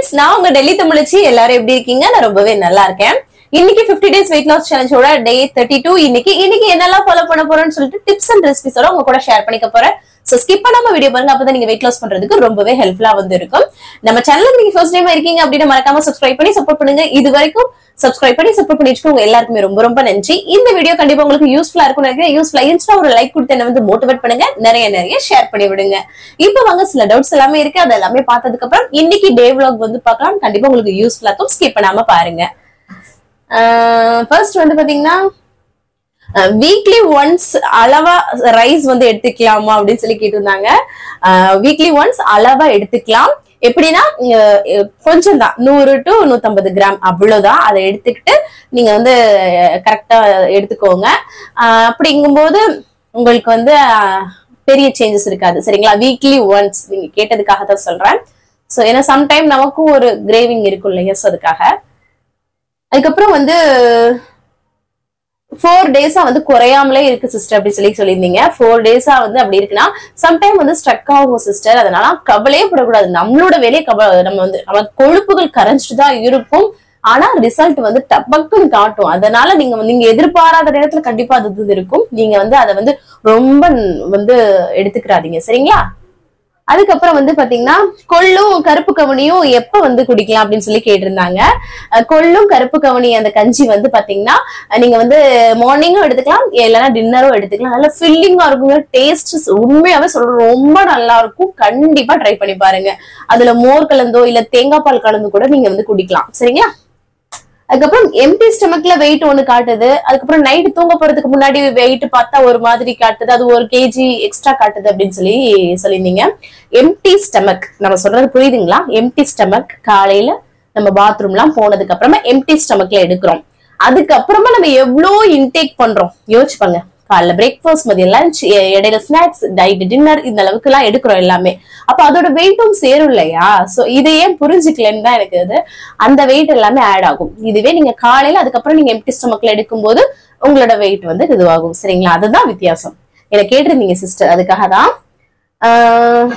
friends நான் உங்க டெல்லி தமிழச்சி எல்லாரும் எப்படி இருக்கீங்க நான் ரொம்பவே நல்லா இருக்கேன் இன்னைக்கு 50 டேஸ் வெயிட் லாஸ் சேலஞ்சோட டே தேர்ட்டி டூ இன்னைக்கு இன்னைக்கு என்னெல்லாம் ஃபாலோ பண்ண போறேன்னு சொல்லிட்டு டிப்ஸ் அண்ட் ரெசிபிஸோட உங்க கூட ஷேர் பண்ணிக்க போறேன் சோ ஸ்கிப் பண்ணாம வீடியோ பாருங்க அப்பதான் நீங்க வெயிட் லாஸ் பண்றதுக்கு ரொம்பவே ஹெல்ப்ஃபுல்லா வந்து இருக்கும் நம்ம சேனலுக்கு நீங்க ஃபர்ஸ்ட் டைம் இருக்கீங்க அப்படின்னு மறக்காம சப்ஸ்கிரைப் பண்ணி சப்போர்ட் பண்ணுங்க இது வரைக்கும் சப்ஸ்கிரைப் பண்ணி சப்போர்ட் பண்ணி வச்சுக்கோங்க எல்லாருக்குமே ரொம்ப ரொம்ப நன்றி இந்த வீடியோ கண்டிப்பா உங்களுக்கு யூஸ்ஃபுல்லா இருக்கும் நினைக்கிறேன் யூஸ்ஃபுல்லா இருந்துச்சுன்னா ஒரு லைக் கொடுத்து என்ன வந்து மோட்டிவேட் பண்ணுங்க நிறைய நிறைய ஷேர் பண்ணி விடுங்க இப்போ வாங்க சில டவுட்ஸ் எல்லாமே இருக்கு அது எல்லாமே பார்த்ததுக்கு அப்புறம் இன்னைக்கு டே vlog வந்து பார்க்கலாம் கண்டிப்பா உங்களுக்கு யூஸ்ஃபுல்லா இருக்கும் ஸ்கிப் பண்ணாம பாருங்க ஃபர்ஸ்ட் வந்து பாத்தீங்கன்னா வீக்லி ஒன்ஸ் அளவா ரைஸ் வந்து எடுத்துக்கலாமா அப்படின்னு சொல்லி கேட்டிருந்தாங்க வீக்லி ஒன்ஸ் அளவா எடுத்துக்கலாம் எப்படின்னா கொஞ்சம் தான் நூறு டு நூத்தம்பது கிராம் அவ்வளவுதான் அதை எடுத்துக்கிட்டு நீங்க வந்து கரெக்டா எடுத்துக்கோங்க ஆஹ் அப்படிங்கும்போது உங்களுக்கு வந்து ஆஹ் பெரிய சேஞ்சஸ் இருக்காது சரிங்களா வீக்லி ஒன்ஸ் நீங்க கேட்டதுக்காக தான் சொல்றேன் ஸோ ஏன்னா சம்டைம் நமக்கும் ஒரு கிரேவிங் இருக்கும் இல்லையா ஸோ அதுக்காக அதுக்கப்புறம் வந்து ஃபோர் டேஸா வந்து குறையாமலே இருக்கு சிஸ்டர் அப்படி சொல்லி சொல்லியிருந்தீங்க ஃபோர் டேஸா வந்து அப்படி இருக்குன்னா சம்டைம் வந்து ஸ்ட்ரக் ஆகும் சிஸ்டர் அதனால கவலையே படக்கூடாது நம்மளோட வேலையை கவ நம்ம வந்து நம்ம கொழுப்புகள் கரைஞ்சிட்டு தான் இருக்கும் ஆனா ரிசல்ட் வந்து டபக்குன்னு காட்டும் அதனால நீங்க வந்து- நீங்க எதிர்பாராத நேரத்துல கண்டிப்பா அது இது இருக்கும் நீங்க வந்து அதை வந்து ரொம்ப வந்து எடுத்துக்கிறாதீங்க சரிங்களா அதுக்கப்புறம் வந்து பாத்தீங்கன்னா கொள்ளும் கருப்பு கவனியும் எப்ப வந்து குடிக்கலாம் அப்படின்னு சொல்லி கேட்டிருந்தாங்க அஹ் கொள்ளும் கருப்பு கவனி அந்த கஞ்சி வந்து பாத்தீங்கன்னா அஹ் நீங்க வந்து மார்னிங்கும் எடுத்துக்கலாம் இல்லைன்னா டின்னரும் எடுத்துக்கலாம் நல்லா ஃபில்லிங்கா இருக்குங்க டேஸ்ட் உண்மையாவே சொல்றேன் ரொம்ப நல்லா இருக்கும் கண்டிப்பா ட்ரை பண்ணி பாருங்க அதுல மோர் கலந்தோ இல்ல தேங்காய் பால் கலந்து கூட நீங்க வந்து குடிக்கலாம் சரிங்களா அதுக்கப்புறம் எம்டி ஸ்டமக்ல வெயிட் ஒண்ணு காட்டுது அதுக்கப்புறம் நைட் தூங்க போறதுக்கு முன்னாடி வெயிட் பார்த்தா ஒரு மாதிரி காட்டுது அது ஒரு கேஜி எக்ஸ்ட்ரா காட்டுது அப்படின்னு சொல்லி சொல்லியிருந்தீங்க எம்டி ஸ்டமக் நம்ம சொல்றது புரியுதுங்களா எம்டி ஸ்டமக் காலையில நம்ம பாத்ரூம்லாம் போனதுக்கு அப்புறமா எம்டி ஸ்டமக்ல எடுக்கிறோம் அதுக்கப்புறமா நம்ம எவ்வளோ இன்டேக் பண்றோம் யோசிச்சுப்பாங்க காலைல பிரேக்ஃபாஸ்ட் மதியம் லஞ்ச் இடையில ஸ்நாக்ஸ் நைட் டின்னர் இந்த அளவுக்கு எல்லாம் எடுக்கிறோம் எல்லாமே அப்ப அதோட வெயிட்டும் சேரும் இல்லையா சோ இதை ஏன் புரிஞ்சுக்கலன்னு தான் எனக்கு இது அந்த வெயிட் எல்லாமே ஆட் ஆகும் இதுவே நீங்க காலையில அதுக்கப்புறம் நீங்க எம்டி ஸ்டமக்ல எடுக்கும்போது உங்களோட வெயிட் வந்து இதுவாகும் சரிங்களா அதுதான் வித்தியாசம் என்ன கேட்டிருந்தீங்க சிஸ்டர் அதுக்காக தான் ஆஹ்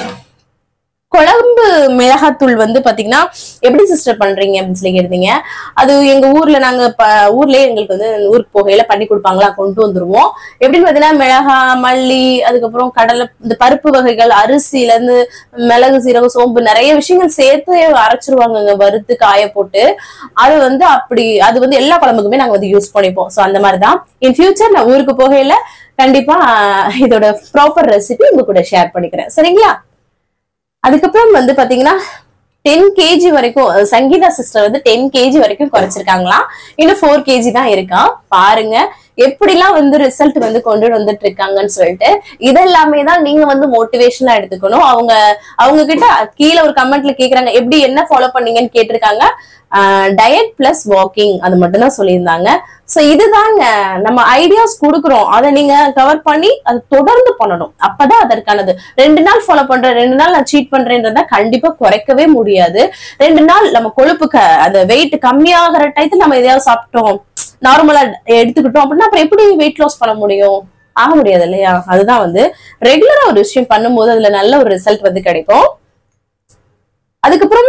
குழம்பு மிளகாத்தூள் வந்து பாத்தீங்கன்னா எப்படி சிஸ்டர் பண்றீங்க அப்படின்னு சொல்லி கேட்டீங்க அது எங்க ஊர்ல நாங்க ப- ஊர்லயே எங்களுக்கு வந்து ஊருக்கு போகையில பண்ணி கொடுப்பாங்களா கொண்டு வந்துருவோம் எப்படின்னு பாத்தீங்கன்னா மிளகா மல்லி அதுக்கப்புறம் கடலை இந்த பருப்பு வகைகள் அரிசில இருந்து மிளகு சீரகம் சோம்பு நிறைய விஷயங்கள் சேர்த்து அரைச்சிருவாங்கங்க வறுத்து காய போட்டு அது வந்து அப்படி அது வந்து எல்லா குழம்புக்குமே நாங்க வந்து யூஸ் பண்ணிப்போம் சோ அந்த மாதிரிதான் இன் ஃபியூச்சர் நான் ஊருக்கு போகையில கண்டிப்பா இதோட ப்ராப்பர் ரெசிபி உங்க கூட ஷேர் பண்ணிக்கிறேன் சரிங்களா அதுக்கப்புறம் வந்து பாத்தீங்கன்னா டென் கேஜி வரைக்கும் அஹ் சங்கீதா சிஸ்டர் வந்து டென் கேஜி வரைக்கும் குறைச்சிருக்காங்களாம் இன்னும் ஃபோர் கேஜி தான் இருக்கான் பாருங்க எப்படிலாம் வந்து ரிசல்ட் வந்து கொண்டு வந்துட்டு இருக்காங்கன்னு சொல்லிட்டு இதெல்லாமே தான் நீங்க வந்து மோட்டிவேஷனா எடுத்துக்கணும் அவங்க அவங்க கிட்ட கீழே ஒரு கமெண்ட்ல கேக்குறாங்க எப்படி என்ன ஃபாலோ பண்ணீங்கன்னு கேட்டிருக்காங்க டயட் பிளஸ் வாக்கிங் அது மட்டும் தான் சொல்லியிருந்தாங்க சோ இதுதாங்க நம்ம ஐடியாஸ் கொடுக்குறோம் அதை நீங்க கவர் பண்ணி அதை தொடர்ந்து பண்ணணும் அப்பதான் அதற்கானது ரெண்டு நாள் ஃபாலோ பண்றேன் ரெண்டு நாள் நான் சீட் பண்றேன்றத கண்டிப்பா குறைக்கவே முடியாது ரெண்டு நாள் நம்ம கொழுப்பு க- அந்த வெயிட் கம்மியாகிற டயத்துல நம்ம எதையாவது சாப்பிட்டோம் நார்மலா எடுத்துக்கிட்டோம் அப்படின்னா அப்புறம் எப்படி வெயிட் லாஸ் பண்ண முடியும் ஆக முடியாது இல்லையா அதுதான் வந்து ரெகுலரா ஒரு விஷயம் பண்ணும்போது அதுல நல்ல ஒரு ரிசல்ட் வந்து கிடைக்கும் அதுக்கப்புறம்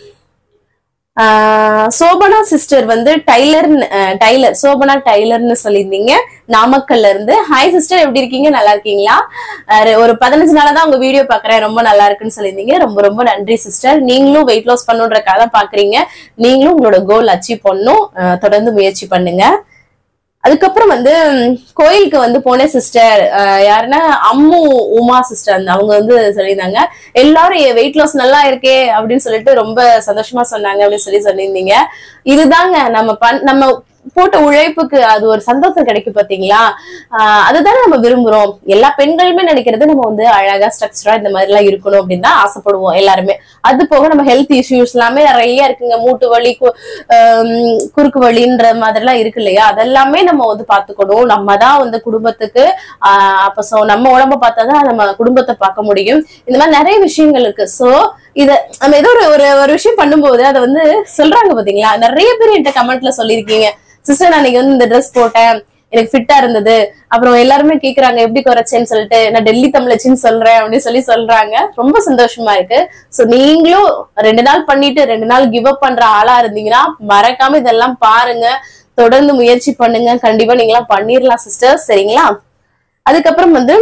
ஆஹ் சோபனா சிஸ்டர் வந்து டைலர் டைலர் சோபனா டைலர்னு சொல்லியிருந்தீங்க நாமக்கல்ல இருந்து ஹாய் சிஸ்டர் எப்படி இருக்கீங்க நல்லா இருக்கீங்களா ஆஹ் ஒரு பதினஞ்சு நாளா தான் உங்க வீடியோ பாக்குறேன் ரொம்ப நல்லா இருக்குன்னு சொல்லியிருந்தீங்க ரொம்ப ரொம்ப நன்றி சிஸ்டர் நீங்களும் வெயிட் லாஸ் பண்ணுன்றக்காக தான் பாக்குறீங்க நீங்களும் உங்களோட கோல் அச்சீவ் பண்ணும் ஆஹ் தொடர்ந்து முயற்சி பண்ணுங்க அதுக்கப்புறம் வந்து ம், கோயிலுக்கு வந்து போனேன் சிஸ்டர் யாருன்னா அம்மு உமா சிஸ்டர் அந்த அவங்க வந்து சொல்லியிருந்தாங்க எல்லாரும் வெயிட் லாஸ் நல்லா இருக்கே அப்படின்னு சொல்லிட்டு ரொம்ப சந்தோஷமா சொன்னாங்க அப்படின்னு சொல்லி சொல்லியிருந்தீங்க இதுதாங்க நம்ம பண் நம்ம போட்ட உழைப்புக்கு அது ஒரு சந்தோஷம் கிடைக்கும் பாத்தீங்களா ஆஹ் அதுதானே நம்ம விரும்புறோம் எல்லா பெண்களுமே நினைக்கிறது நம்ம வந்து அழகா ஸ்ட்ரக்சரா இந்த மாதிரி எல்லாம் இருக்கணும் அப்படின்னு தான் ஆசைப்படுவோம் எல்லாருமே அது போக நம்ம ஹெல்த் இஷ்யூஸ் எல்லாமே நிறைய இருக்குங்க மூட்டு வலி கு- ஆம், குறுக்கு வலின்ற மாதிரி எல்லாம் இருக்கு இல்லையா அதெல்லாமே நம்ம வந்து பாத்துக்கணும் நம்ம தான் வந்து குடும்பத்துக்கு ஆஹ் அப்ப சோ நம்ம உடம்ப பார்த்தாதான் நம்ம குடும்பத்தை பார்க்க முடியும் இந்த மாதிரி நிறைய விஷயங்கள் இருக்கு சோ இத நம்ம ஏதோ ஒரு ஒரு ஒரு விஷயம் பண்ணும்போது அதை வந்து சொல்றாங்க பாத்தீங்களா நிறைய பேர் என்கிட்ட கமெண்ட்ல சொல்லியிருக்கீங்க சிஸ்டர் நான் இன்னைக்கு வந்து இந்த ட்ரெஸ் போட்டேன் எனக்கு ஃபிட்டா இருந்தது அப்புறம் எல்லாருமே கேக்குறாங்க எப்படி குறைச்சேன்னு சொல்லிட்டு நான் டெல்லி தமிழச்சின்னு சொல்றேன் அப்படின்னு சொல்லி சொல்றாங்க ரொம்ப சந்தோஷமா இருக்கு சோ நீங்களும் ரெண்டு நாள் பண்ணிட்டு ரெண்டு நாள் கிவ் அப் பண்ற ஆளா இருந்தீங்கன்னா மறக்காம இதெல்லாம் பாருங்க தொடர்ந்து முயற்சி பண்ணுங்க கண்டிப்பா நீங்களாம் பண்ணிடலாம் சிஸ்டர் சரிங்களா அதுக்கப்புறம் வந்து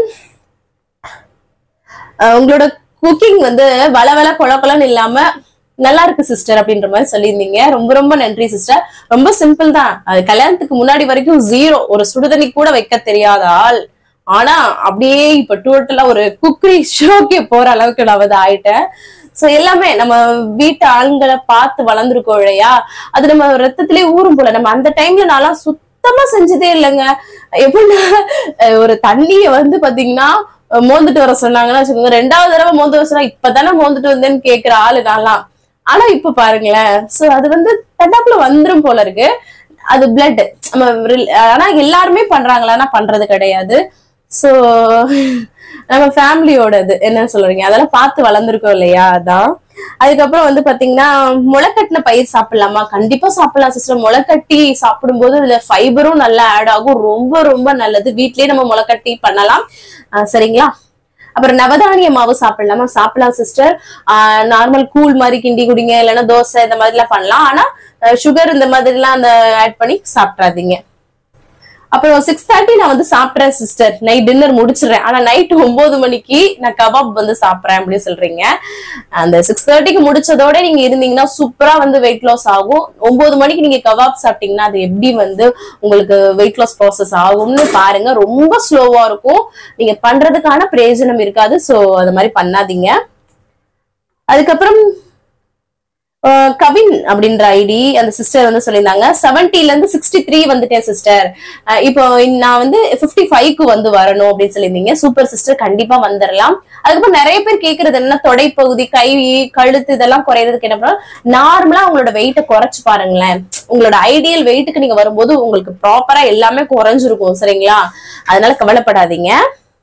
அஹ் உங்களோட குக்கிங் வந்து வள வள கொல கொலன்னு இல்லாம நல்லா இருக்கு சிஸ்டர் அப்படின்ற மாதிரி சொல்லியிருந்தீங்க ரொம்ப ரொம்ப நன்றி சிஸ்டர் ரொம்ப சிம்பிள் தான் அது கல்யாணத்துக்கு முன்னாடி வரைக்கும் ஜீரோ ஒரு சுடுதண்ணி கூட வைக்க தெரியாத ஆள் ஆனா அப்படியே இப்ப டோட்டலா ஒரு குக்கரி ஷோக்கே போற அளவுக்கு நான் வந்து ஆயிட்டேன் சோ எல்லாமே நம்ம வீட்டு ஆண்களை பார்த்து வளர்ந்துருக்கோம் இல்லையா அது நம்ம ரத்தத்திலே ஊறும் போல நம்ம அந்த டைம்ல நான்லாம் சுத்தமா செஞ்சதே இல்லைங்க எப்படின்னா அஹ் ஒரு தண்ணிய வந்து பாத்தீங்கன்னா அஹ் மோந்துட்டு வர சொன்னாங்கன்னா வச்சுக்கோங்க ரெண்டாவது தடவை மோந்து வர சொன்னா இப்பதானே மோந்துட்டு வந்தேன்னு கேக்குற ஆளு நான்லாம் ஆனா இப்ப பாருங்களேன் சோ அது வந்து தட்டாப்புல வந்துரும் போல இருக்கு அது பிளட் நம்ம rel- ஆனா எல்லாருமே பண்றாங்களா ஆனா பண்றது கிடையாது சோ நம்ம ஃபேமிலியோட இது என்ன சொல்றீங்க அதெல்லாம் பார்த்து வளர்ந்துருக்கோம் இல்லையா அதான் அதுக்கப்புறம் வந்து பாத்தீங்கன்னா முளைக்கட்டின பயிர் சாப்பிடலாமா கண்டிப்பா சாப்பிடலாம் சிஸ்டர் முளைக்கட்டி சாப்பிடும்போது இதுல ஃபைபரும் நல்லா ஆட் ஆகும் ரொம்ப ரொம்ப நல்லது வீட்லயே நம்ம முளைக்கட்டி பண்ணலாம் ஆஹ் சரிங்களா அப்புறம் நவதானிய மாவு சாப்பிடலாமா சாப்பிடலாம் சிஸ்டர் நார்மல் கூழ் மாதிரி கிண்டி குடிங்க இல்லைன்னா தோசை இந்த மாதிரி எல்லாம் பண்ணலாம் ஆனா சுகர் இந்த மாதிரி எல்லாம் அந்த ஆட் பண்ணி சாப்பிட்றாதீங்க அப்புறம் சிக்ஸ் தேர்ட்டி நான் வந்து சாப்பிட்றேன் சிஸ்டர் நைட் டின்னர் முடிச்சிடுறேன் ஆனா நைட் ஒன்பது மணிக்கு நான் கபாப் வந்து சாப்பிட்றேன் அப்படின்னு சொல்றீங்க அந்த சிக்ஸ் தேர்ட்டிக்கு முடிச்சதோட நீங்க இருந்தீங்கன்னா சூப்பரா வந்து வெயிட் லாஸ் ஆகும் ஒன்பது மணிக்கு நீங்க கபாப் சாப்பிட்டீங்கன்னா அது எப்படி வந்து உங்களுக்கு வெயிட் லாஸ் ப்ராசஸ் ஆகும்னு பாருங்க ரொம்ப ஸ்லோவா இருக்கும் நீங்க பண்றதுக்கான பிரயோஜனம் இருக்காது சோ அது மாதிரி பண்ணாதீங்க அதுக்கப்புறம் அஹ், கவின் அப்படின்ற ஐடி அந்த சிஸ்டர் வந்து சொல்லியிருந்தாங்க 70 ல இருந்து சிக்ஸ்டி த்ரீ வந்துட்டேன் சிஸ்டர் இப்போ நான் வந்து 55 ஃபைவ்க்கு வந்து வரணும் அப்படின்னு சொல்லியிருந்தீங்க சூப்பர் சிஸ்டர் கண்டிப்பா வந்துடலாம் அதுக்கப்புறம் நிறைய பேர் கேக்குறது என்ன தொடைப்பகுதி கை கழுத்து இதெல்லாம் குறையறதுக்கு என்ன பண்ணலாம் நார்மலா உங்களோட வெயிட்டை குறைச்சு பாருங்களேன் உங்களோட ஐடியல் வெயிட்டுக்கு நீங்க வரும்போது உங்களுக்கு ப்ராப்பரா எல்லாமே குறைஞ்சிருக்கும் சரிங்களா அதனால கவலைப்படாதீங்க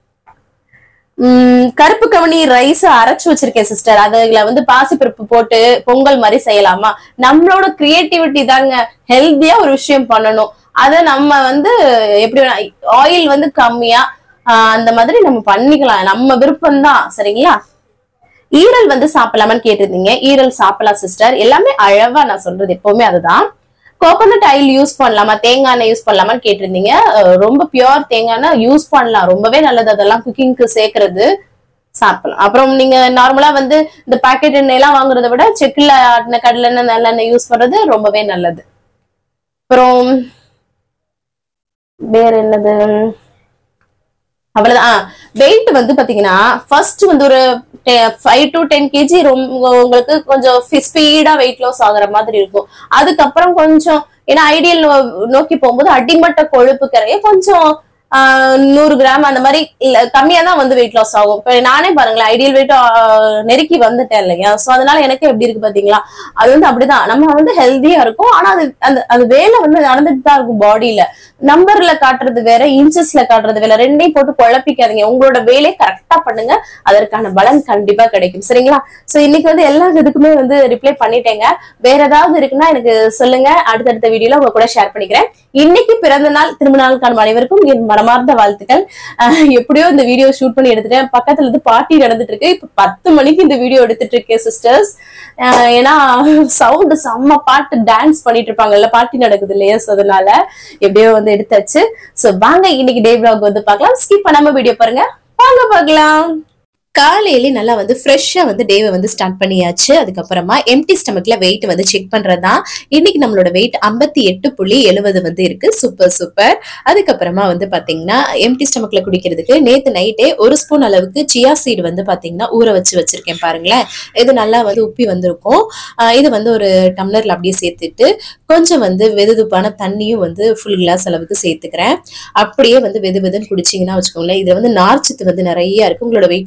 உம் கருப்பு கவனி ரைஸ் அரைச்சு வச்சிருக்கேன் சிஸ்டர் அதுல வந்து பாசிப்பருப்பு போட்டு பொங்கல் மாதிரி செய்யலாமா நம்மளோட கிரியேட்டிவிட்டி தாங்க ஹெல்த்தியா ஒரு விஷயம் பண்ணணும் அத நம்ம வந்து எப்படி ஆயில் வந்து கம்மியா ஆஹ் அந்த மாதிரி நம்ம பண்ணிக்கலாம் நம்ம விருப்பம் தான் சரிங்களா ஈரல் வந்து சாப்பிடலாமான்னு கேட்டிருந்தீங்க ஈரல் சாப்பிடலாம் சிஸ்டர் எல்லாமே அழவா நான் சொல்றது எப்பவுமே அதுதான் கோகோனட் ஆயில் யூஸ் பண்ணலாமா தேங்காய் எண்ணெய் யூஸ் பண்ணலாமான்னு கேட்டிருந்தீங்க அஹ் ரொம்ப பியோர் தேங்காய் எண்ணெய் யூஸ் பண்ணலாம் ரொம்பவே நல்லது அதெல்லாம் குக்கிங்க்கு சேர்க்கறது சாப்பிடலாம் அப்புறம் நீங்க நார்மலா வந்து இந்த பாக்கெட் எண்ணெய் எல்லாம் வாங்குறத விட செக்கில் ஆட்டின கடலை எண்ணெய் நல்லெண்ணெய் யூஸ் பண்றது ரொம்பவே நல்லது அப்புறம் வேற என்னது அவ்வளவுதான் வெயிட் வந்து பாத்தீங்கன்னா ஃபர்ஸ்ட் வந்து ஒரு ஃபைவ் டு டென் கேஜி ரொம்ப உங்களுக்கு கொஞ்சம் ஸ்பீடா வெயிட் லாஸ் ஆகுற மாதிரி இருக்கும் அதுக்கப்புறம் கொஞ்சம் ஏன்னா ஐடியல் நோக்கி போகும்போது அடிமட்ட கொழுப்பு கரைய கொஞ்சம் ஆஹ், நூறு கிராம் அந்த மாதிரி இல்ல கம்மியா தான் வந்து வெயிட் லாஸ் ஆகும் இப்ப நானே பாருங்களேன் ஐடியல் வெயிட் நெருக்கி வந்துட்டேன் இல்லையா சோ அதனால எனக்கு எப்படி இருக்கு பாத்தீங்களா அது வந்து அப்படிதான் நம்ம வந்து ஹெல்தியா இருக்கும் ஆனா அது அந்த அது வேலை வந்து நடந்துட்டு தான் இருக்கும் பாடியில நம்பர்ல காட்டுறது வேற இன்ச்சஸ்ல காட்டுறது வேற ரெண்டையும் போட்டு குழப்பிக்காதீங்க உங்களோட வேலையை கரெக்டா பண்ணுங்க அதற்கான பலன் கண்டிப்பா கிடைக்கும் சரிங்களா சோ இன்னைக்கு வந்து எல்லா இதுக்குமே வந்து ரிப்ளை பண்ணிட்டேங்க வேற ஏதாவது இருக்குன்னா எனக்கு சொல்லுங்க அடுத்தடுத்த வீடியோல உங்க கூட ஷேர் பண்ணிக்கிறேன் இன்னைக்கு பிறந்த நாள் திரும்ப நாள் காணும் அனைவருக்கும் என் மனமார்ந்த வாழ்த்துக்கள் அஹ் எப்படியோ இந்த வீடியோ ஷூட் பண்ணி எடுத்துட்டேன் பக்கத்துல இருந்து பார்ட்டி நடந்துட்டு இருக்கு இப்ப பத்து மணிக்கு இந்த வீடியோ எடுத்துட்டு இருக்கேன் சிஸ்டர்ஸ் ஏன்னா சவுண்ட் செம்ம பாட்டு டான்ஸ் பண்ணிட்டு இருப்பாங்கல்ல பார்ட்டி நடக்குது இல்லையா so அதனால எப்படியோ வந்து எடுத்தாச்சு சோ வாங்க இன்னைக்கு டே vlog வந்து பார்க்கலாம் ஸ்கிப் பண்ணாம வீடியோ பாருங்க வாங்க பார்க்கலாம் காலையிலே நல்லா வந்து ஃப்ரெஷ்ஷாக வந்து டேவை வந்து ஸ்டார்ட் பண்ணியாச்சு அதுக்கப்புறமா எம்டி ஸ்டமக்ல வெயிட் வந்து செக் பண்றது தான் இன்னைக்கு நம்மளோட வெயிட் ஐம்பத்தி எட்டு புள்ளி எழுபது வந்து இருக்கு சூப்பர் சூப்பர் அதுக்கப்புறமா வந்து பாத்தீங்கன்னா எம்டி ஸ்டமக்ல குடிக்கிறதுக்கு நேத்து நைட்டே ஒரு ஸ்பூன் அளவுக்கு சியா சீடு வந்து பாத்தீங்கன்னா ஊற வச்சு வச்சிருக்கேன் பாருங்களேன் இது நல்லா வந்து உப்பி வந்திருக்கும் ஆஹ் இது வந்து ஒரு டம்ளர்ல அப்படியே சேர்த்துட்டு கொஞ்சம் வந்து வெதுதுப்பான தண்ணியும் வந்து ஃபுல் கிளாஸ் அளவுக்கு சேர்த்துக்கிறேன் அப்படியே வந்து வெது வெதுன்னு குடிச்சிங்கன்னா வச்சுக்கோங்களேன் இதுல வந்து நார்ச்சத்து வந்து நிறைய இருக்கு உங்களோட வெயிட் லாஸ்க்கு ரொம்ப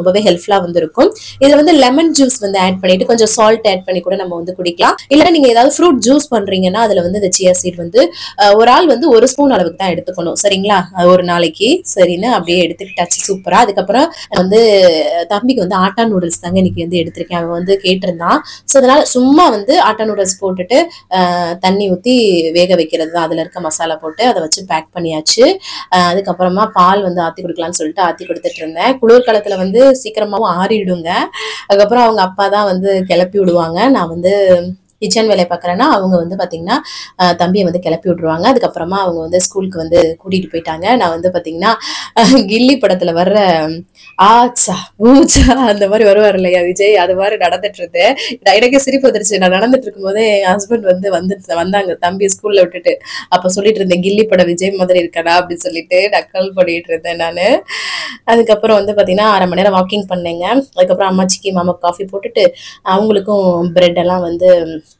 ரொம்பவே ஹெல்ப்ஃபுல்லா வந்து இருக்கும் இதுல வந்து லெமன் ஜூஸ் வந்து ஆட் பண்ணிட்டு கொஞ்சம் சால்ட் ஆட் பண்ணி கூட நம்ம வந்து குடிக்கலாம் இல்ல நீங்க ஏதாவது ஃப்ரூட் ஜூஸ் பண்றீங்கன்னா அதுல வந்து இந்த சியா சீட் வந்து அஹ், ஒரு ஆள் வந்து ஒரு ஸ்பூன் அளவுக்கு தான் எடுத்துக்கணும் சரிங்களா அஹ், ஒரு நாளைக்கு சரின்னு அப்படியே எடுத்துக்கிட்டாச்சு சூப்பரா அதுக்கப்புறம் வந்து தம்பிக்கு வந்து ஆட்டா நூடுல்ஸ் தாங்க இன்னைக்கு வந்து எடுத்திருக்கேன் அவன் வந்து கேட்டிருந்தான் ஸோ அதனால சும்மா வந்து ஆட்டா நூடுல்ஸ் போட்டுட்டு அஹ், தண்ணி ஊற்றி வேக வைக்கிறது தான் அதில் இருக்க மசாலா போட்டு அதை வச்சு பேக் பண்ணியாச்சு அஹ், அதுக்கப்புறமா பால் வந்து ஆற்றி கொடுக்கலாம்னு சொல்லிட்டு ஆற்றி கொடுத்துட்டு இருந்தேன் குளிர்காலத்தில் வந்து சீக்கிரமாவும் ஆறிடுங்க அதுக்கப்புறம் அவங்க அப்பா தான் வந்து கிளப்பி விடுவாங்க நான் வந்து கிச்சன் வேலையை பார்க்குறேன்னா அவங்க வந்து பார்த்தீங்கன்னா அஹ், தம்பியை வந்து கிளப்பி விட்ருவாங்க அதுக்கப்புறமா அவங்க வந்து ஸ்கூலுக்கு வந்து கூட்டிகிட்டு போயிட்டாங்க நான் வந்து பார்த்தீங்கன்னா அஹ், கில்லி படத்தில் வர்ற ஆச்சா ஊச்சா அந்த மாதிரி வருவார் இல்லையா விஜய் அது மாதிரி நடந்துட்டு இருந்தேன் நான் எனக்கு சிரிப்பு வந்துருச்சு நான் நடந்துட்டு இருக்கும்போதே என் ஹஸ்பண்ட் வந்து வந்து வந்தாங்க தம்பி ஸ்கூல்ல விட்டுட்டு அப்ப சொல்லிட்டு இருந்தேன் கில்லி படம் விஜய் மாதிரி இருக்கடா அப்படின்னு சொல்லிட்டு நக்கல் பண்ணிட்டு இருந்தேன் நான் அதுக்கப்புறம் வந்து பாத்தீங்கன்னா அரை மணி நேரம் வாக்கிங் பண்ணேங்க அதுக்கப்புறம் அம்மாச்சிக்கு மாமா காஃபி போட்டுட்டு அவங்களுக்கும் பிரெட் எல்லாம் வந்து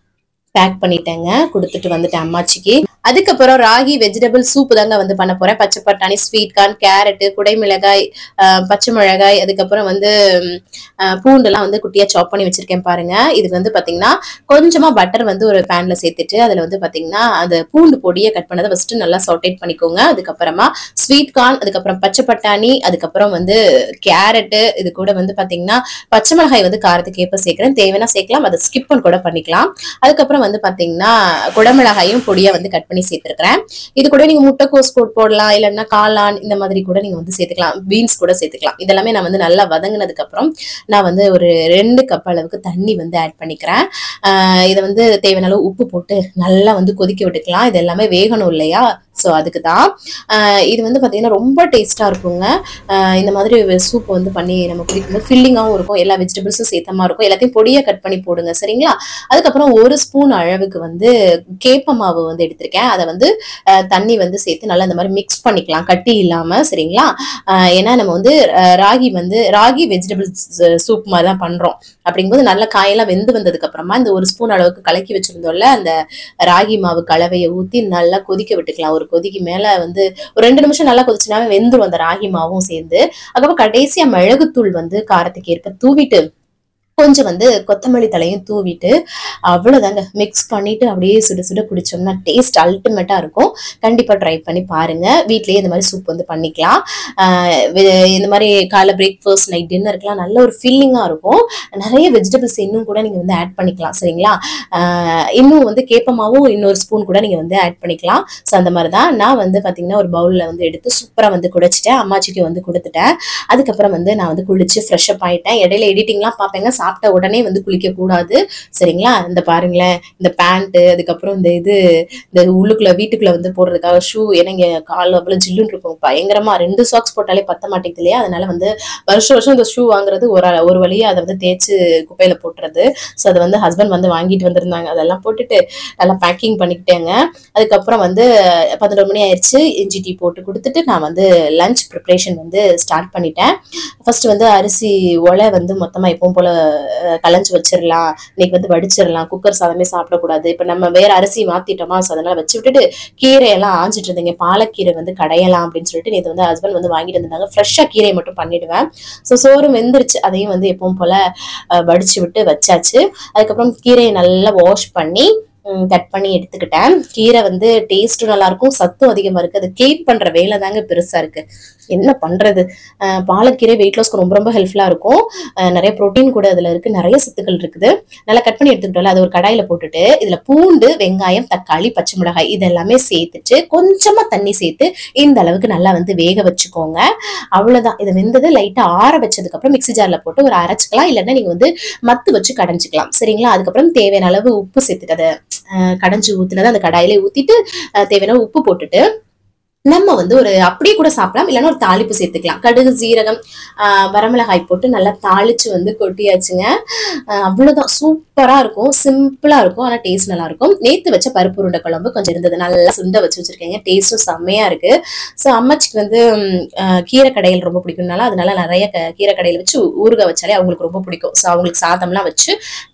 பேக் பண்ணிட்டேங்க கொடுத்துட்டு வந்துட்டேன் அம்மாச்சிக்கு அதுக்கப்புறம் ராகி வெஜிடபிள் சூப் தாங்க வந்து பண்ண போறேன் பச்சை பட்டாணி ஸ்வீட் கார்ன் கேரட்டு குடைமிளகாய் ஆஹ் பச்சை மிளகாய் அதுக்கப்புறம் வந்து ம், ஆஹ் பூண்டெல்லாம் வந்து குட்டியா சாப் பண்ணி வச்சிருக்கேன் பாருங்க இதுக்கு வந்து பாத்தீங்கன்னா கொஞ்சமா பட்டர் வந்து ஒரு பேன்ல சேர்த்துட்டு அதுல வந்து பாத்தீங்கன்னா அந்த பூண்டு பொடியை கட் பண்ணதை ஃபர்ஸ்ட் நல்லா சாட்டேட் பண்ணிக்கோங்க அதுக்கப்புறமா ஸ்வீட் கார்ன் அதுக்கப்புறம் பச்சை பட்டாணி அதுக்கப்புறம் வந்து கேரட்டு இது கூட வந்து பாத்தீங்கன்னா பச்சை மிளகாய் வந்து காரத்துக்கு ஏற்ப சேர்க்கிறேன் தேவைன்னா சேர்க்கலாம் அதை ஸ்கிப் பண்ண கூட பண்ணிக்கலாம் அதுக்கப்புறம் வந்து பாத்தீங்கன்னா குடமிளகாயும் பொடியா வந்து கட் பண்ணி சேர்த்திருக்கிறேன் இது கூட நீங்க முட்டைக்கோஸ் கூட போடலாம் இல்லைன்னா காளான் இந்த மாதிரி கூட நீங்க வந்து சேர்த்துக்கலாம் பீன்ஸ் கூட சேர்த்துக்கலாம் இதெல்லாமே நான் வந்து நல்லா வதங்கினதுக்கு அப்புறம் நான் வந்து ஒரு ரெண்டு கப் அளவுக்கு தண்ணி வந்து ஆட் பண்ணிக்கிறேன் ஆஹ் இதை வந்து தேவையான அளவு உப்பு போட்டு நல்லா வந்து கொதிக்க விட்டுக்கலாம் இது எல்லாமே வேகணும் இல்லையா ஸோ அதுக்கு தான் ஆஹ் இது வந்து பார்த்தீங்கன்னா ரொம்ப டேஸ்ட்டாக இருக்குங்க ஆஹ் இந்த மாதிரி சூப் வந்து பண்ணி நம்ம குடிக்கும்போது ஃபில்லிங்காகவும் இருக்கும் எல்லா வெஜிடபிள்ஸும் சேர்த்தமா இருக்கும் எல்லாத்தையும் பொடியை கட் பண்ணி போடுங்க சரிங்களா அதுக்கப்புறம் ஒரு ஸ்பூன் அளவுக்கு வந்து கேப்ப மாவு வந்து எடுத்திருக்கேன் அதை வந்து ஆஹ் தண்ணி வந்து சேர்த்து நல்லா இந்த மாதிரி மிக்ஸ் பண்ணிக்கலாம் கட்டி இல்லாமல் சரிங்களா ஆஹ் ஏன்னா நம்ம வந்து ஆஹ் ராகி வந்து ராகி வெஜிடபிள்ஸ் சூப் மாதிரி தான் பண்ணுறோம் அப்படிங்கும்போது நல்ல காயெல்லாம் வெந்து வந்ததுக்கு அப்புறமா இந்த ஒரு ஸ்பூன் அளவுக்கு கலக்கி வச்சிருந்தோம்ல அந்த ராகி மாவு கலவையை ஊற்றி நல்லா கொதிக்க விட்டுக்கலாம் ஒரு கொதிக்கு மேல வந்து ஒரு ரெண்டு நிமிஷம் நல்லா கொதிச்சுனாவே வெந்துரும் அந்த ராகி மாவும் சேர்ந்து அதுக்கப்புறம் கடைசியா மிளகுத்தூள் வந்து காரத்துக்கு ஏற்ப தூவிட்டு கொஞ்சம் வந்து கொத்தமல்லி தலையும் தூவிட்டு அவ்வளோதாங்க மிக்ஸ் பண்ணிட்டு அப்படியே சுட சுட குடிச்சோம்னா டேஸ்ட் அல்டிமேட்டா இருக்கும் கண்டிப்பா ட்ரை பண்ணி பாருங்க வீட்லயே இந்த மாதிரி சூப் வந்து பண்ணிக்கலாம் ஆஹ் வே- இந்த மாதிரி காலை பிரேக்ஃபாஸ்ட் நைட் டின்னருக்குலாம் நல்ல ஒரு ஃபீலிங்கா இருக்கும் நிறைய வெஜிடபிள்ஸ் இன்னும் கூட நீங்க வந்து ஆட் பண்ணிக்கலாம் சரிங்களா ஆஹ் இன்னும் வந்து கேப்பமாவும் இன்னொரு ஸ்பூன் கூட நீங்க வந்து ஆட் பண்ணிக்கலாம் ஸோ அந்த மாதிரி தான் நான் வந்து பாத்தீங்கன்னா ஒரு பவுல்ல வந்து எடுத்து சூப்பரா வந்து குடிச்சிட்டேன் அம்மாச்சிக்கு வந்து கொடுத்துட்டேன் அதுக்கப்புறம் வந்து நான் வந்து குளிச்சு ஃப்ரெஷ் அப் ஆயிட்டேன் இடையில எடிட்டிங்லாம் பார்ப்பேங்க சாப்பிட்ட உடனே வந்து குளிக்க கூடாது சரிங்களா இந்த பாருங்களேன் இந்த பேண்ட்டு அதுக்கப்புறம் இந்த இது இந்த உள்ளுக்குள்ள வீட்டுக்குள்ள வந்து போடுறதுக்காக ஷூ ஏன்னா இங்க கால் அவ்வளோ ஜில்லுன்னு இருக்கும் பயங்கரமா ரெண்டு சாக்ஸ் போட்டாலே பத்த மாட்டேங்குது இல்லையா அதனால வந்து வருஷம் வருஷம் இந்த ஷூ வாங்குறது ஒரு ஒரு வழியா அதை வந்து தேய்ச்சு குப்பையில போட்டுறது ஸோ அதை வந்து ஹஸ்பண்ட் வந்து வாங்கிட்டு வந்திருந்தாங்க அதெல்லாம் போட்டுட்டு நல்லா பேக்கிங் பண்ணிக்கிட்டேங்க அதுக்கப்புறம் வந்து பதினோரு மணி ஆயிடுச்சு இஞ்சி டீ போட்டு கொடுத்துட்டு நான் வந்து லஞ்ச் ப்ரிப்ரேஷன் வந்து ஸ்டார்ட் பண்ணிட்டேன் ஃபர்ஸ்ட் வந்து அரிசி ஒலை வந்து மொத்தமாக எப்பவும் போல அஹ், களைஞ்சு வச்சிடலாம் இன்னைக்கு வந்து வடிச்சிடலாம் குக்கர் சாதமே சாப்பிடக்கூடாது இப்போ நம்ம வேற அரிசி மாத்திட்டோமா ஸோ அதனால வச்சு விட்டுட்டு கீரையெல்லாம் ஆஞ்சிட்டு இருந்தீங்க பாலக்கீரை வந்து கடையலாம் அப்படின்னு சொல்லிட்டு நேற்று வந்து ஹஸ்பண்ட் வந்து வாங்கிட்டு வந்திருந்தாங்க ஃப்ரெஷ்ஷாக கீரையை மட்டும் பண்ணிடுவேன் ஸோ சோறு வெந்துருச்சு அதையும் வந்து எப்பவும் போல அஹ், வடிச்சு விட்டு வச்சாச்சு அதுக்கப்புறம் கீரையை நல்லா வாஷ் பண்ணி கட் பண்ணி எடுத்துக்கிட்டேன் கீரை வந்து டேஸ்ட்டும் நல்லா இருக்கும் சத்தும் அதிகமா இருக்கு அது க்ளீன் பண்ற வேலை தாங்க பெருசா இருக்கு என்ன பண்றது அஹ் பாலக்கீரை வெயிட் லாஸ்க்கு ரொம்ப ரொம்ப ஹெல்ப்ஃபுல்லா இருக்கும் அஹ் நிறைய புரோட்டீன் கூட அதுல இருக்கு நிறைய சத்துக்கள் இருக்குது நல்லா கட் பண்ணி எடுத்துக்கிட்டோம்ல அது ஒரு கடாயில போட்டுட்டு இதுல பூண்டு வெங்காயம் தக்காளி பச்சை மிளகாய் இது எல்லாமே சேர்த்துட்டு கொஞ்சமா தண்ணி சேர்த்து இந்த அளவுக்கு நல்லா வந்து வேக வச்சுக்கோங்க அவ்வளவுதான் இது வெந்தது லைட்டா ஆற வச்சதுக்கு அப்புறம் மிக்ஸி ஜார்ல போட்டு ஒரு அரைச்சிக்கலாம் இல்லைன்னா நீங்க வந்து மத்து வச்சு கடைஞ்சிக்கலாம் சரிங்களா அதுக்கப்புறம் தேவையான அளவு உப்பு சேர்த்துட்டு அதை அஹ், கடைஞ்சு ஊத்துனதை அந்த கடாயிலே ஊத்திட்டு அஹ், தேவையான உப்பு போட்டுட்டு நம்ம வந்து ஒரு அப்படியே கூட சாப்பிடலாம் இல்லைன்னா ஒரு தாளிப்பு சேர்த்துக்கலாம் கடுகு சீரகம் ஆஹ் வரமிளகாய் போட்டு நல்லா தாளிச்சு வந்து கொட்டியாச்சுங்க ஆஹ் அவ்வளவுதான் சூப்பரா இருக்கும் சிம்பிளா இருக்கும் ஆனா டேஸ்ட் நல்லா இருக்கும் நேத்து வச்ச பருப்பு உருண்டை குழம்பு கொஞ்சம் இருந்தது நல்லா சுண்ட வச்சு வச்சிருக்கேங்க டேஸ்டும் செம்மையா இருக்கு ஸோ அம்மாச்சிக்கு வந்து ம், ஆஹ் கீரை கடையில் ரொம்ப பிடிக்கும்னால அதனால நிறைய க- கீரை கடையில் வச்சு ஊறுகாய் வச்சாலே அவங்களுக்கு ரொம்ப பிடிக்கும் ஸோ அவங்களுக்கு சாதம்லாம் வச்சு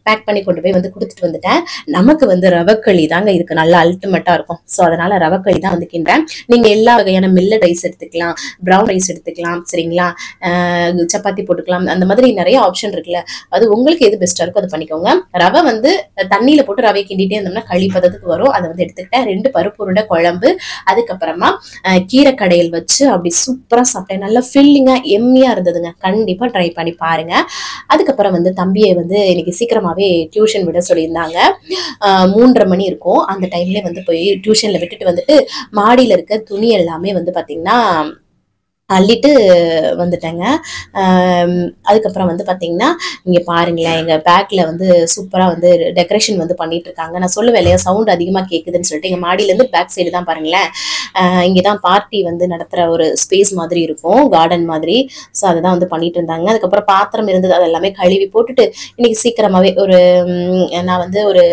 பேக் பண்ணி கொண்டு போய் வந்து கொடுத்துட்டு வந்துட்டேன் நமக்கு வந்து ரவக்களி தாங்க இதுக்கு நல்லா அல்டிமேட்டா இருக்கும் ஸோ அதனால ரவக்களி தான் வந்து கிண்டுறேன் நீங்க எல்லா வகையான மில்லட் ரைஸ் எடுத்துக்கலாம் ப்ரௌன் ரைஸ் எடுத்துக்கலாம் சரிங்களா ஆஹ் சப்பாத்தி போட்டுக்கலாம் அந்த மாதிரி நிறைய ஆப்ஷன் இருக்குல்ல அது உங்களுக்கு எது பெஸ்டா இருக்கோ அதை பண்ணிக்கோங்க ரவை வந்து தண்ணியில போட்டு ரவையை கிண்டிட்டே இருந்தோம்னா களி பதத்துக்கு வரும் அதை வந்து எடுத்துக்கிட்டேன் ரெண்டு பருப்பு உருண்டை குழம்பு அதுக்கப்புறமா ஆஹ் கீரை கடையில் வச்சு அப்படி சூப்பரா சாப்பிட்டேன் நல்லா ஃபில்லிங்கா எம்மியா இருந்ததுங்க கண்டிப்பா ட்ரை பண்ணி பாருங்க அதுக்கப்புறம் வந்து தம்பியை வந்து இன்னைக்கு சீக்கிரமாவே டியூஷன் விட சொல்லியிருந்தாங்க ஆஹ் மூன்றரை மணி இருக்கும் அந்த டைம்ல வந்து போய் டியூஷன்ல விட்டுட்டு வந்துட்டு மாடியில இருக்க துணி எல்லாமே வந்து பாத்தீங்கன்னா அள்ளிட்டு வந்துட்டேங்க ஆம், அதுக்கப்புறம் வந்து பாத்தீங்கன்னா இங்க பாருங்களேன் எங்க பேக்ல வந்து சூப்பரா வந்து டெக்கரேஷன் வந்து பண்ணிட்டு இருக்காங்க நான் சொல்லுவேன் இல்லையா சவுண்ட் அதிகமா கேக்குதுன்னு சொல்லிட்டு எங்க மாடியில இருந்து பேக் சைடு தான் பாருங்களேன் ஆஹ் இங்கதான் பார்ட்டி வந்து நடத்துற ஒரு ஸ்பேஸ் மாதிரி இருக்கும் கார்டன் மாதிரி ஸோ அதை தான் வந்து பண்ணிட்டு இருந்தாங்க அதுக்கப்புறம் பாத்திரம் இருந்தது அது எல்லாமே கழுவி போட்டுட்டு இன்னைக்கு சீக்கிரமாவே ஒரு ம், நான் வந்து ஒரு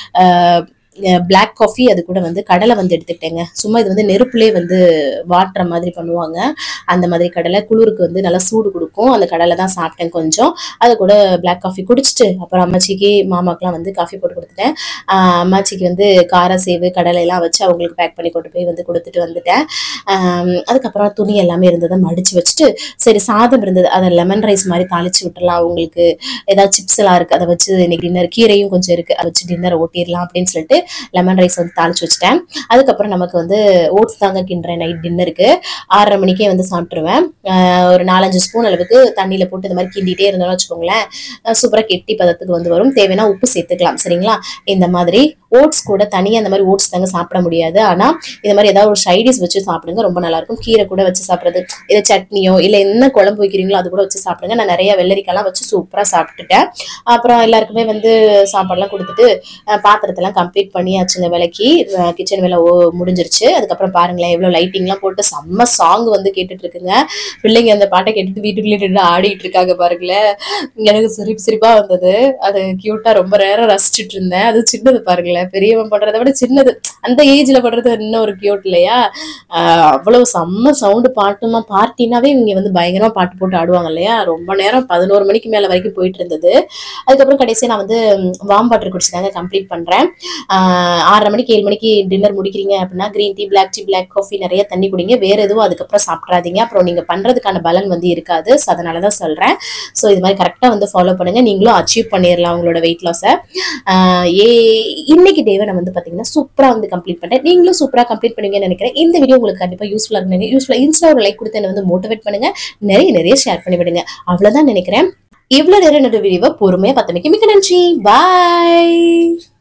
பிளாக் காஃபி அது கூட வந்து கடலை வந்து எடுத்துக்கிட்டேங்க சும்மா இது வந்து நெருப்புலேயே வந்து வாட்டுற மாதிரி பண்ணுவாங்க அந்த மாதிரி கடலை குளிருக்கு வந்து நல்லா சூடு கொடுக்கும் அந்த கடலை தான் சாப்பிட்டேன் கொஞ்சம் அது கூட பிளாக் காஃபி குடிச்சிட்டு அப்புறம் அம்மாச்சிக்கு மாமாக்கெலாம் வந்து காஃபி போட்டு கொடுத்துட்டேன் ஆஹ் அம்மாச்சிக்கு வந்து கார சேவு கடலை எல்லாம் வச்சு அவங்களுக்கு பேக் பண்ணி கொண்டு போய் வந்து கொடுத்துட்டு வந்துட்டேன் ஆம், அதுக்கப்புறம் துணி எல்லாமே இருந்ததை மடிச்சு வச்சுட்டு சரி சாதம் இருந்தது அதை லெமன் ரைஸ் மாதிரி தாளிச்சு விட்டுறலாம் உங்களுக்கு ஏதாவது சிப்ஸ் எல்லாம் இருக்கு அதை வச்சு இன்னைக்கு டின்னர் கீரையும் கொஞ்சம் இருக்கு அதை வச்சு டின்னர் ஓட்டிடலாம் அப்படின்னு சொல்லிட்டு லெமன் ரைஸ் வந்து தாளிச்சு வச்சுட்டேன் அதுக்கப்புறம் நமக்கு வந்து ஓட்ஸ் தாங்க கிண்டுறேன் நைட் டின்னருக்கு ஆறரை மணிக்கே வந்து சாப்பிட்ருவேன் ஆஹ் ஒரு நாலஞ்சு ஸ்பூன் அளவுக்கு தண்ணியில போட்டு இந்த மாதிரி கிண்டிட்டே இருந்தோம்னு வச்சுக்கோங்களேன் சூப்பரா கெட்டி பதத்துக்கு வந்து வரும் தேவைன்னா உப்பு சேர்த்துக்கலாம் சரிங்களா இந்த மாதிரி ஓட்ஸ் கூட தனியாக இந்த மாதிரி ஓட்ஸ் தாங்க சாப்பிட முடியாது ஆனா இந்த மாதிரி ஏதாவது ஒரு சைடிஸ் வச்சு சாப்பிடுங்க ரொம்ப நல்லா இருக்கும் கீரை கூட வச்சு சாப்பிடுறது இதை சட்னியோ இல்லை என்ன குழம்பு வைக்கிறீங்களோ அது கூட வச்சு சாப்பிடுங்க நான் நிறைய வெள்ளரிக்காய்லாம் வச்சு சூப்பரா சாப்பிட்டுட்டேன் அப்புறம் எல்லாருக்குமே வந்து சாப்பாடுலாம் கொடுத்துட்டு அஹ் பாத்திரத்தெல்லாம் கம்ப்ளீட் பண்ணியாச்சுங்க விலைக்கு கிச்சன் வேலை ஓ முடிஞ்சிருச்சு அதுக்கப்புறம் பாருங்களேன் எவ்வளோ லைட்டிங்லாம் போட்டு செம்ம சாங் வந்து கேட்டுட்டு இருக்குங்க பிள்ளைங்க அந்த பாட்டை கேட்டுட்டு வீட்டுக்குள்ளே நின்று ஆடிட்டு இருக்காங்க பாருங்களேன் எனக்கு சிரிப்பு சிரிப்பா வந்தது அது கியூட்டா ரொம்ப நேரம் ரசிச்சுட்டு இருந்தேன் அது சின்னது பாருங்களேன் பெரியவன் பண்றதை விட சின்னது அந்த ஏஜ்ல பண்றது இன்னும் ஒரு கியூட் இல்லையா ஆஹ் அவ்வளவு செம்ம சவுண்டு பாட்டுமா பார்ட்டினாவே இவங்க வந்து பயங்கரமா பாட்டு போட்டு ஆடுவாங்க இல்லையா ரொம்ப நேரம் பதினோரு மணிக்கு மேல வரைக்கும் போயிட்டு இருந்தது அதுக்கப்புறம் கடைசியா நான் வந்து வாம் வாட்டர் குடிச்சுதாங்க கம்ப்ளீட் பண்றேன் ஆஹ் ஆறரை மணிக்கு ஏழு மணிக்கு டின்னர் முடிக்கிறீங்க அப்படின்னா green tea black tea black coffee நிறைய தண்ணி குடிங்க வேற எதுவும் அதுக்கப்புறம் சாப்பிட்றாதீங்க அப்புறம் நீங்க பண்றதுக்கான பலன் வந்து இருக்காது ஸோ அதனால தான் சொல்றேன் ஸோ இது மாதிரி கரெக்டாக வந்து ஃபாலோ பண்ணுங்க நீங்களும் அச்சீவ் பண்ணிடலாம் உங்களோட வெயிட் லாஸை ஏ இன்னைக்கு டேவை நான் வந்து பார்த்தீங்கன்னா சூப்பராக வந்து கம்ப்ளீட் பண்ணிட்டேன் நீங்களும் சூப்பராக கம்ப்ளீட் பண்ணுவீங்கன்னு நினைக்கிறேன் இந்த வீடியோ உங்களுக்கு கண்டிப்பாக யூஸ்ஃபுல்லாக இருக்குங்க யூஸ்ஃபுல்லாக இன்ஸ்டா ஒரு லைக் கொடுத்து என்னை வந்து மோட்டிவேட் பண்ணுங்க நிறைய நிறைய ஷேர் பண்ணி விடுங்க அவ்வளோதான் நினைக்கிறேன் இவ்வளோ நேரம் என்னோட வீடியோவை பொறுமையாக பார்த்தமைக்கு மிக்க நன்றி பாய்